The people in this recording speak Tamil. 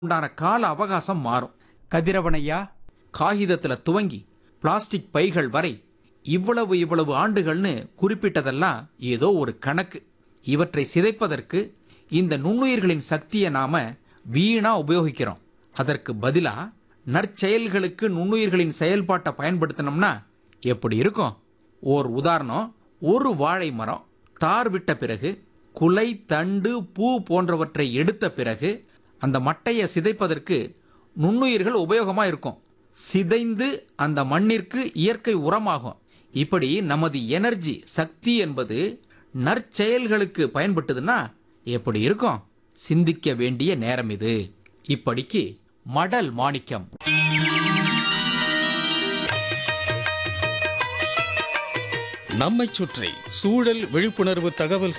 உண்டான கால அவகாசம் மாறும் கதிரவனையா காகிதத்துல துவங்கி பிளாஸ்டிக் பைகள் வரை இவ்வளவு இவ்வளவு ஆண்டுகள்னு குறிப்பிட்டதெல்லாம் ஏதோ ஒரு கணக்கு இவற்றை சிதைப்பதற்கு இந்த நுண்ணுயிர்களின் சக்தியை நாம வீணா உபயோகிக்கிறோம் அதற்கு பதிலா நற்செயல்களுக்கு நுண்ணுயிர்களின் செயல்பாட்டை பயன்படுத்தினோம்னா எப்படி இருக்கும் ஓர் உதாரணம் ஒரு வாழை மரம் தார் விட்ட பிறகு குலை தண்டு பூ போன்றவற்றை எடுத்த பிறகு அந்த மட்டையை சிதைப்பதற்கு நுண்ணுயிர்கள் உபயோகமா இருக்கும் சிதைந்து அந்த மண்ணிற்கு இயற்கை உரமாகும் இப்படி நமது எனர்ஜி சக்தி என்பது நற்செயல்களுக்கு பயன்பட்டதுன்னா எப்படி இருக்கும் சிந்திக்க வேண்டிய நேரம் இது இப்படிக்கு மடல் மாணிக்கம் நம்மைச் சுற்றி சூழல் விழிப்புணர்வு தகவல்கள்